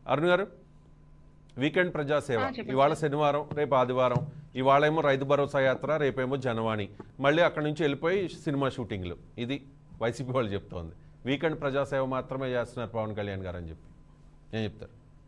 అరుణ్ గారు వీకెండ్ ప్రజాసేవ ఆ, చెప్పండి ఇవాళ శనివారం రేపు ఆదివారం ఇవాళేమో రైతు భరోసా యాత్ర రేపేమో జనవాణి మళ్ళీ అక్కడి నుంచి వెళ్ళిపోయి సినిమా షూటింగ్లు ఇది వైసీపీ వాళ్ళు చెప్తోంది వీకెండ్ ప్రజాసేవ మాత్రమే చేస్తున్నారు పవన్ కళ్యాణ్ గారు అని చెప్పి ఏం చెప్తారు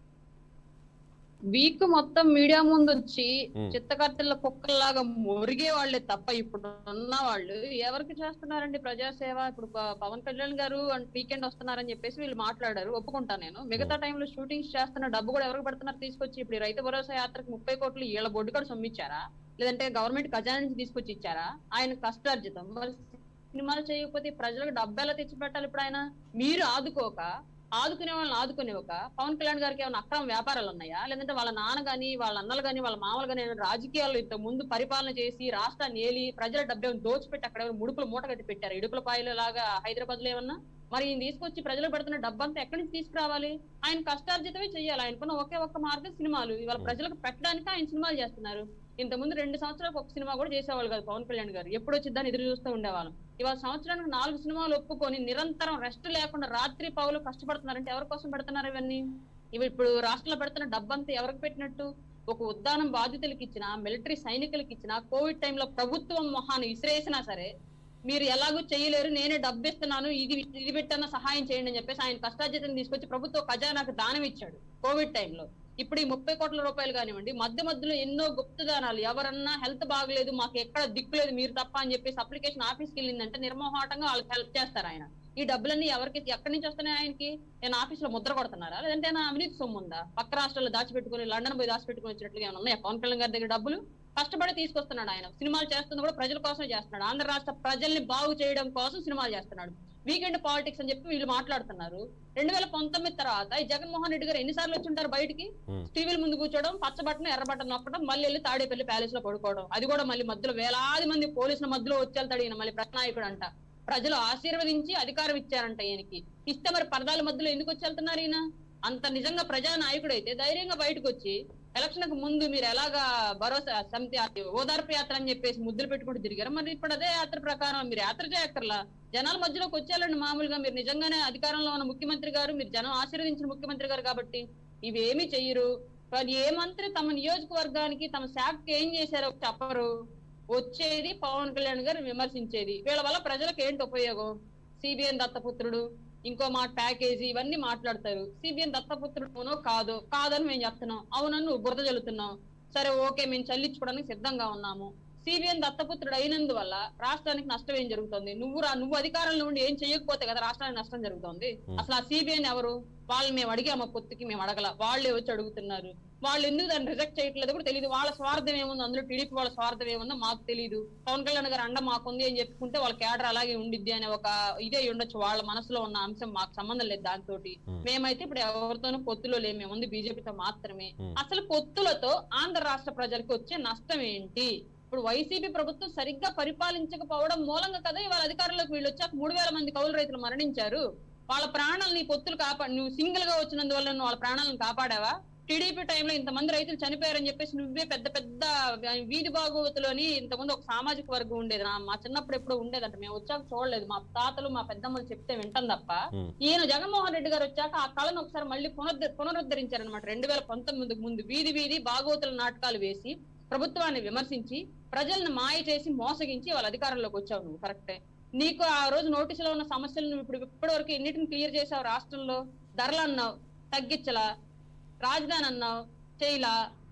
వీక్ మొత్తం మీడియా ముందు వచ్చి ఉమ్. చిత్తకర్తల కుక్కల్లాగా మురిగే వాళ్ళే తప్ప ఇప్పుడు ఉన్న వాళ్ళు ఎవరికి చేస్తున్నారండి ప్రజాసేవ ఇప్పుడు ప- పవన్ కళ్యాణ్ గారు వీకెండ్ వస్తున్నారని చెప్పేసి వీళ్ళు మాట్లాడారు ఒప్పుకుంటా నేను మిగతా టైంలో షూటింగ్స్ చేస్తున్న డబ్బు కూడా ఎవరికి పెడుతున్నారు తీసుకొచ్చి ఇప్పుడు ఈ రైతు భరోసా యాత్రకు ముప్పై కోట్లు వీళ్ళ బొడ్డు కూడా సొమ్మిచ్చారా లేదంటే గవర్నమెంట్ ఖజానా నుంచి తీసుకొచ్చి ఇచ్చారా ఆయన కష్టార్జితం మరి సినిమాలు చేయకపోతే ప్రజలకు డబ్బు ఎలా తెచ్చి పెట్టాలి ఇప్పుడు ఆయన మీరు ఆదుకోక ఆదుకునే వాళ్ళని ఆదుకునేవక పవన్ కళ్యాణ్ గారికి ఏమైనా అక్రమ వ్యాపారాలు ఉన్నాయా లేదంటే వాళ్ళ నాన్న గాని వాళ్ళ అన్నలు గాని వాళ్ళ మామలు గాని ఏమైనా రాజకీయాల్లో ఇంత ముందు పరిపాలన చేసి రాష్ట్రాన్ని ఏలి ప్రజల డబ్బు ఏమైనా దోచిపెట్టి అక్కడ ఏమైనా ముడుపులు మూట కట్టి పెట్టారు ఇడుపుల పాయలు లాగా హైదరాబాద్ లో ఏమన్నా మరి ఈయన తీసుకొచ్చి ప్రజలు పెడుతున్న డబ్బంతా ఎక్కడి నుంచి తీసుకురావాలి ఆయన కష్టార్జితమే చేయాలి ఆయనకున్న ఒకే ఒక్క మార్గం సినిమాలు ఇవాళ ప్రజలకు పెట్టడానికి ఆయన సినిమాలు చేస్తున్నారు ఇంత ముందు రెండు సంవత్సరాలకు ఒక సినిమా కూడా చేసేవాళ్ళు కాదు పవన్ కళ్యాణ్ గారు ఎప్పుడు వచ్చిద్దని ఎదురు చూస్తూ ఉండేవాళ్ళం ఇవాళ సంవత్సరానికి నాలుగు సినిమాలు ఒప్పుకొని నిరంతరం రెస్ట్ లేకుండా రాత్రి పౌలు కష్టపడుతున్నారంటే ఎవరి కోసం పెడుతున్నారు ఇవన్నీ ఇవి ఇప్పుడు రాష్ట్రంలో పెడుతున్న డబ్బంతా ఎవరికి పెట్టినట్టు ఒక ఉద్దానం బాధితులకు ఇచ్చిన మిలిటరీ సైనికులకు ఇచ్చిన కోవిడ్ టైంలో ప్రభుత్వం మొహాన్ని విసిరేసినా సరే మీరు ఎలాగూ చేయలేరు నేనే డబ్బు ఇస్తున్నాను ఇది ఇది పెట్టన్నా సహాయం చేయండి అని చెప్పేసి ఆయన కష్టార్జితం తీసుకొచ్చి ప్రభుత్వ ఖజానాకు దానం ఇచ్చాడు కోవిడ్ టైంలో ఇప్పుడు ఈ ముప్పై కోట్ల రూపాయలు కానివ్వండి మధ్య మధ్యలో ఎన్నో గుప్తదానాలు ఎవరన్నా హెల్త్ బాగలేదు మాకు ఎక్కడ దిక్కు లేదు మీరు తప్ప అని చెప్పేసి అప్లికేషన్ ఆఫీస్కి వెళ్ళిందంటే నిర్మోహాటంగా వాళ్ళకి హెల్ప్ చేస్తారు ఆయన ఈ డబ్బులన్నీ ఎవరికి ఎక్కడి నుంచి వస్తున్నాయి ఆయనకి నేను ఆఫీస్ లో ముద్ర కొడుతున్నారా లేదంటే ఏమైనా అవినీతి సొమ్ము ఉందా పక్క రాష్ట్రాల్లో దాచిపెట్టుకుని లండన్ పోయి దాచిపెట్టుకుని వచ్చినట్లుగా ఏమైనా ఉన్నాయా పవన్ కళ్యాణ్ గారి దగ్గర డబ్బులు కష్టపడి తీసుకొస్తున్నాడు ఆయన సినిమాలు చేస్తుంది కూడా ప్రజల కోసమే చేస్తున్నాడు ఆంధ్ర రాష్ట్ర ప్రజల్ని బాగు చేయడం కోసం సినిమాలు చేస్తున్నాడు వీకెండ్ పాలిటిక్స్ అని చెప్పి వీళ్ళు మాట్లాడుతున్నారు రెండు వేల పంతొమ్మిది తర్వాత ఈ జగన్మోహన్ రెడ్డి గారు ఎన్నిసార్లు వచ్చి ఉంటారు బయటికి Hmm. టీవీల ముందు కూర్చోవడం పచ్చ బట్టను ఎర్ర బట్టను నొక్కడం మళ్ళీ వెళ్ళి తాడేపల్లి ప్యాలెస్ లో పడుకోవడం అది కూడా మళ్ళీ మధ్యలో వేలాది మంది పోలీసుల మధ్యలో వచ్చేళ్తాడు ఈయన మళ్ళీ ప్రతినాయకుడు అంట ప్రజలు ఆశీర్వదించి అధికారం ఇచ్చారంట ఈయనకి ఇస్తే మరి పరదాల మధ్యలో ఎందుకు వచ్చేళ్తున్నారు ఈయన అంత నిజంగా ప్రజా నాయకుడు అయితే ధైర్యంగా బయటకు వచ్చి ఎలక్షన్ కు ముందు మీరు ఎలాగా భరోసా సమితి అది ఓదార్పు యాత్ర అని చెప్పేసి ముద్దులు పెట్టుకుంటూ తిరిగారు మరి ఇప్పుడు అదే యాత్ర ప్రకారం మీరు యాత్ర చేయక్కర్లా జనాల మధ్యలోకి వచ్చేయాలండి మామూలుగా మీరు నిజంగానే అధికారంలో ఉన్న ముఖ్యమంత్రి గారు మీరు జనం ఆశీర్వదించిన ముఖ్యమంత్రి గారు కాబట్టి ఇవేమీ చెయ్యరు కానీ ఏ మంత్రి తమ నియోజకవర్గానికి తమ శాఖకి ఏం చేశారో చెప్పరు వచ్చేది పవన్ కళ్యాణ్ గారు విమర్శించేది వీళ్ళ వల్ల ప్రజలకు ఏంటి ఉపయోగం సిబిఎన్ దత్తపుత్రుడు ఇంకో మాట ప్యాకేజీ ఇవన్నీ మాట్లాడతారు సిబిఎన్ దత్తపుత్రుడునో కాదో కాదని మేము చెప్తున్నాం అవునని నువ్వు బురద చల్లుతున్నావు సరే ఓకే మేము చెల్లించుకోవడానికి సిద్ధంగా ఉన్నాము సిబిఎన్ దత్తపుత్రుడు అయినందువల్ల రాష్ట్రానికి నష్టం ఏం జరుగుతుంది నువ్వు రా నువ్వు అధికారంలో ఉండి ఏం చేయకపోతే కదా రాష్ట్రానికి నష్టం జరుగుతుంది Hmm. అసలు ఆ సిబిఐని ఎవరు వాళ్ళు మేము అడిగాము పొత్తుకి మేము అడగల వాళ్ళే వచ్చి అడుగుతున్నారు వాళ్ళు ఎందుకు దాన్ని రిజెక్ట్ చేయట్లేదు కూడా తెలియదు వాళ్ళ స్వార్థం ఏముంది అందులో టీడీపీ వాళ్ళ స్వార్థం ఏముందో మాకు తెలియదు పవన్ కళ్యాణ్ గారు అండ మాకుంది అని చెప్పుకుంటే వాళ్ళ కేడర్ అలాగే ఉండిద్ది అనే ఒక ఇదే ఉండొచ్చు వాళ్ళ మనసులో ఉన్న అంశం మాకు సంబంధం లేదు దాంతో Hmm. మేమైతే ఇప్పుడు ఎవరితోనూ పొత్తులో లేము మేము ఉంది బీజేపీతో మాత్రమే Hmm. అసలు పొత్తులతో ఆంధ్ర రాష్ట్ర ప్రజలకు వచ్చే నష్టం ఏంటి ఇప్పుడు వైసీపీ ప్రభుత్వం సరిగ్గా పరిపాలించకపోవడం మూలంగా కదా ఇవాళ అధికారంలోకి వీళ్ళు వచ్చాక మూడు వేల మంది కౌలు రైతులు మరణించారు వాళ్ళ ప్రాణాలని పొత్తులు కాపా నువ్వు సింగిల్ గా వచ్చినందువల్ల నువ్వు వాళ్ళ ప్రాణాలను కాపాడావా టీడీపీ టైంలో ఇంతమంది రైతులు చనిపోయారని చెప్పేసి నువ్వే పెద్ద పెద్ద వీధి భాగవతులోని ఇంతకుముందు ఒక సామాజిక వర్గం ఉండేది నా- మా చిన్నప్పుడు ఎప్పుడో ఉండేదంట మేము వచ్చాక చూడలేదు మా తాతలు మా పెద్దమ్మలు చెప్తే వింటాం తప్ప Hmm. ఈయన జగన్మోహన్ రెడ్డి గారు వచ్చాక ఆ కళను ఒకసారి మళ్ళీ పునరుద్ధ పునరుద్ధరించారనమాట రెండు వేల పంతొమ్మిది ముందు వీధి వీధి భాగవతుల నాటకాలు వేసి ప్రభుత్వాన్ని విమర్శించి ప్రజల్ని మాయ చేసి మోసగించి వాళ్ళ అధికారంలోకి వచ్చావు నువ్వు కరెక్టే నీకు ఆ రోజు నోటీసులో ఉన్న సమస్యలు నువ్వు ఇప్పుడు ఇప్పటి వరకు ఎన్నిటిని క్లియర్ చేసావు రాష్ట్రంలో ధరలు అన్నావు తగ్గించలా రాజధాని అన్నావు చేయలా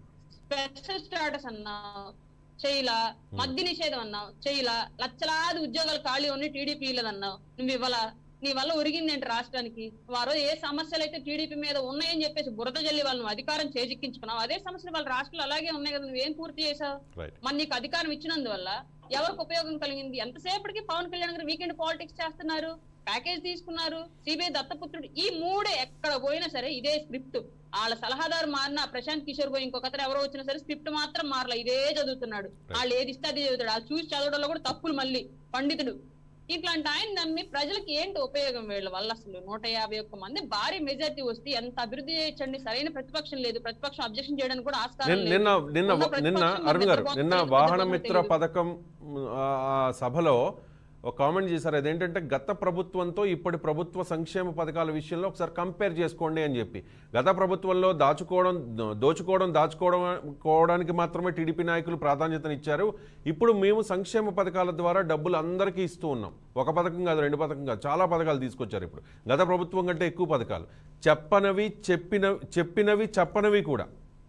స్పెషల్ స్టాటస్ అన్నావు చేయలా మద్య నిషేధం అన్నావు చేయలా లక్షలాది ఉద్యోగాలు ఖాళీ ఉన్నాయి టీడీపీ అన్నావు నువ్వు ఇవ్వాల నీ వల్ల ఒరిగింది ఏంటి రాష్ట్రానికి వారు ఏ సమస్యలు అయితే టీడీపీ మీద ఉన్నాయని చెప్పేసి బురద జల్లి వాళ్ళను అధికారం చేజిక్కించుకున్నావు అదే సమస్యలు వాళ్ళ రాష్ట్రంలో అలాగే ఉన్నాయి కదా నువ్వేం పూర్తి చేసావు రైట్ మరి నీకు అధికారం ఇచ్చినందువల్ల ఎవరికి ఉపయోగం కలిగింది ఎంతసేపటికి పవన్ కళ్యాణ్ గారు వీకెండ్ పాలిటిక్స్ చేస్తున్నారు ప్యాకేజ్ తీసుకున్నారు సిబిఐ దత్తపుత్రుడు ఈ మూడే ఎక్కడ పోయినా సరే ఇదే స్క్రిప్ట్ వాళ్ళ సలహాదారు మారిన ప్రశాంత్ కిషోర్ పోయి ఇంకొకరు ఎవరో వచ్చినా సరే స్క్రిప్ట్ మాత్రం మారలా ఇదే చదువుతున్నాడు వాళ్ళు ఏది ఇస్తే అదే చదువుతాడు వాళ్ళు చూసి చదవడంలో కూడా తప్పులు మళ్ళీ పండితుడు ఇట్లాంటి ఆయన నమ్మి ప్రజలకు ఏంటి ఉపయోగం వీళ్ళ వల్ల అసలు నూట యాభై ఒక్క మంది భారీ మెజార్టీ వస్తే ఎంత అభివృద్ధి చేయొచ్చండి సరైన ప్రతిపక్షం లేదు ప్రతిపక్షం అబ్జెక్షన్ చేయడానికి కూడా ఆస్కారం నిన్న లేదు నిన్న నిన్న ఉన్న ప్రతిపక్షం నిన్న మరి అరుణ్ గారు నిద్రపోతే నిన్న తెలియదు, వాహన నిద్రపోతే మిత్ర తెలియదు. పథకం ఆ, ఆ సభలో ఒక కామెంట్ చేశారు అదేంటంటే గత ప్రభుత్వంతో ఇప్పటి ప్రభుత్వ సంక్షేమ పథకాల విషయంలో ఒకసారి కంపేర్ చేసుకోండి అని చెప్పి గత ప్రభుత్వంలో దాచుకోవడం దోచుకోవడం దాచుకోవడం కోవడానికి మాత్రమే టీడీపీ నాయకులు ప్రాధాన్యతనిచ్చారు ఇప్పుడు మేము సంక్షేమ పథకాల ద్వారా డబ్బులు అందరికీ ఇస్తూ ఉన్నాం ఒక పథకం కాదు రెండు పథకం కాదు చాలా పథకాలు తీసుకొచ్చారు ఇప్పుడు గత ప్రభుత్వం కంటే ఎక్కువ పథకాలు చెప్పనవి చెప్పిన చెప్పినవి చెప్పనవి కూడా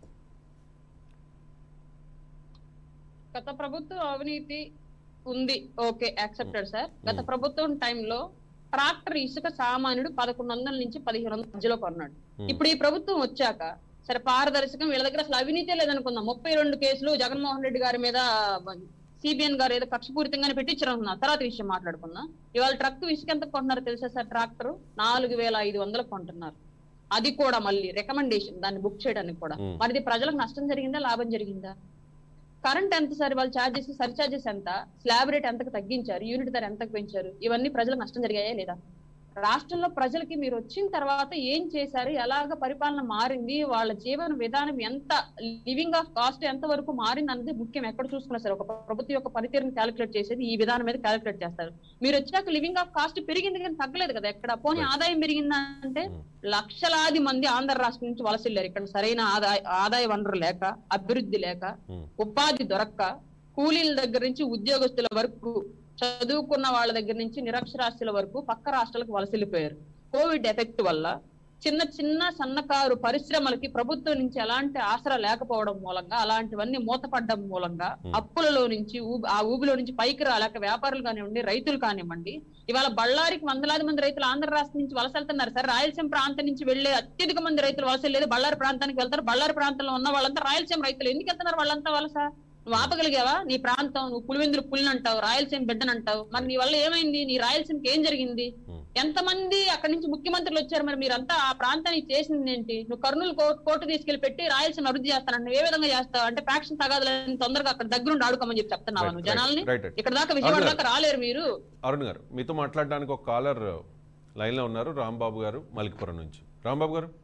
గత ప్రభుత్వం అవినీతి ఉంది ఓకే యాక్సెప్టెడ్ సార్ గత ప్రభుత్వం టైంలో ట్రాక్టర్ ఇసుక సామాన్యుడు పదకొండు వందల నుంచి పదిహేను వందల మధ్యలో కొన్నాడు Hmm. ఇప్పుడు ఈ ప్రభుత్వం వచ్చాక సరే పారదర్శకం వీళ్ళ దగ్గర అసలు అవినీతే లేదనుకుందాం ముప్పై రెండు కేసులు జగన్మోహన్ రెడ్డి గారి మీద సిబిఎన్ గారు ఏదో కక్షపూరితంగానే పెట్టించారనుకున్నా తర్వాత విషయం మాట్లాడుకుందాం ఇవాళ ట్రక్ ఇసుక ఎంత కొంటున్నారు తెలుసా సార్ ట్రాక్టర్ నాలుగు వేల ఐదు వందలకు కొంటున్నారు అది కూడా మళ్ళీ రికమెండేషన్ దాన్ని బుక్ చేయడానికి కూడా Hmm. మరిది ప్రజలకు నష్టం జరిగిందా లాభం జరిగిందా కరెంట్ ఎంత సార్ వాళ్ళు చార్జెస్ సర్ చార్జెస్ ఎంత స్లాబ్ రేట్ ఎంతకు తగ్గించారు యూనిట్ ధర ఎంతకు పెంచారు ఇవన్నీ ప్రజలకు నష్టం జరిగాయా లేదా రాష్ట్రంలో ప్రజలకి మీరు వచ్చిన తర్వాత ఏం చేశారు ఎలాగ పరిపాలన మారింది వాళ్ళ జీవన విధానం ఎంత లివింగ్ ఆఫ్ కాస్ట్ ఎంత వరకు మారింది అన్నది ముఖ్యం ఎక్కడ చూసుకున్నా సరే ఒక ప్రభుత్వం యొక్క పనితీరుని క్యాలిక్యులేట్ చేసేది ఈ విధానం మీద క్యాలిక్యులేట్ చేస్తారు మీరు వచ్చాక లివింగ్ ఆఫ్ కాస్ట్ పెరిగింది కానీ తగ్గలేదు కదా ఎక్కడ పోనీ Right. ఆదాయం పెరిగిందా అంటే Hmm. లక్షలాది మంది ఆంధ్ర రాష్ట్రం నుంచి వలస వెళ్ళారు ఇక్కడ సరైన ఆదాయ ఆదాయ వనరు లేక అభివృద్ధి లేక Hmm. ఉపాధి దొరక్క కూలీల దగ్గర నుంచి ఉద్యోగస్తుల వరకు చదువుకున్న వాళ్ళ దగ్గర నుంచి నిరక్షరాస్యుల వరకు పక్క రాష్ట్రాలకు వలస వెళ్ళిపోయారు కోవిడ్ ఎఫెక్ట్ వల్ల చిన్న చిన్న సన్నకారు పరిశ్రమలకి ప్రభుత్వం నుంచి ఎలాంటి ఆసరా లేకపోవడం మూలంగా అలాంటివన్నీ మూతపడ్డం మూలంగా Hmm. అప్పులలో నుంచి ఊబి- ఆ ఊబిలో నుంచి పైకి రాలేక వ్యాపారులు కానివ్వండి రైతులు కానివ్వండి ఇవాళ బళ్ళారికి వందలాది మంది రైతులు ఆంధ్ర రాష్ట్రం నుంచి వలస వెళ్తున్నారు సార్ రాయలసీమ ప్రాంతం నుంచి వెళ్లే అత్యధిక మంది రైతులు వలస వెళ్ళేది బళ్ళారి ప్రాంతానికి వెళ్తారు బళ్ళారి ప్రాంతంలో ఉన్న వాళ్ళంతా రాయలసీమ రైతులు ఎందుకు వెళ్తున్నారు వాళ్ళంతా వలస నువ్వు ఆపగలిగావా నీ ప్రాంతం నువ్వు పులివెందులు పులిని అంటావు రాయలసీమ బిడ్డని అంటావు మరి నీ వల్ల ఏమైంది నీ రాయలసీమకి ఏం జరిగింది Hmm. ఎంతమంది అక్కడి నుంచి ముఖ్యమంత్రులు వచ్చారు మరి మీరంతా ఆ ప్రాంతానికి చేసింది ఏంటి నువ్వు కర్నూలు కోర్టు కోర్టు తీసుకెళ్లి పెట్టి రాయలసీమ అభివృద్ధి చేస్తాను నువ్వు ఏ విధంగా చేస్తావు అంటే ఫ్యాక్షన్ తగాదులని తొందరగా అక్కడ దగ్గరుండి ఆడుకోమని చెప్పి చెప్తున్నావా నువ్వు జనాల్ని రైట్ రైట్ ఇక్కడ దాకా విజయవాడ అవును. దాకా రాలేరు మీరు అరుణ్ గారు మీతో మాట్లాడడానికి ఒక కాలర్ లైన్లో ఉన్నారు రాంబాబు గారు మలికిపురం నుంచి రాంబాబు గారు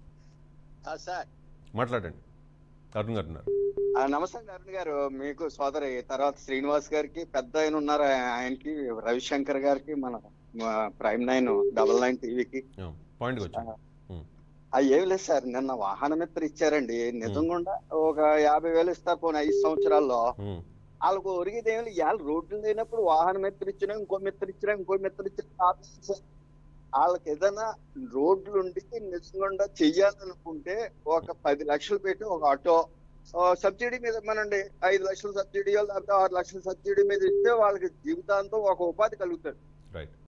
ఆ, సార్ మాట్లాడండి అరుణ్ గారు ఉన్నారు ఆ, నమస్తే అండి అరుణ్ గారు మీకు సోదరి తర్వాత శ్రీనివాస్ గారికి పెద్ద ఆయన ఉన్నారు ఆ- ఆయనకి రవిశంకర్ గారికి మన మా ప్రైమ్ నైన్ డబల్ నైన్ టీవీకి పాయింట్కి వచ్చాను అవి ఏం లేదు సార్ నిన్న వాహన మిత్ర ఇచ్చారండి నిజంగా ఒక యాభై వేలు ఇస్తారు పోనీ ఐదు సంవత్సరాల్లో ఉమ్, వాళ్ళకు ఒరిగేది ఏమి ఇవాళ రోడ్లు లేనప్పుడు వాహన మిత్ర ఇచ్చినా ఇంకో మిత్ర ఇచ్చినా ఇంకో మిత్ర ఇచ్చినా ఆపేసి సార్. వాళ్ళకి ఏదైనా రోడ్లు ఉండి నిజంగా చెయ్యాలనుకుంటే ఒక పది లక్షలు పెట్టి ఒక ఆటో ఆ, సబ్సిడీ మీద ఇవ్వనండి ఐదు లక్షల సబ్సిడీ లేకపోతే ఆరు లక్షల సబ్సిడీ మీద ఇస్తే వాళ్ళకి జీవితాంతం ఒక ఉపాధి కలుగుతుంది రైట్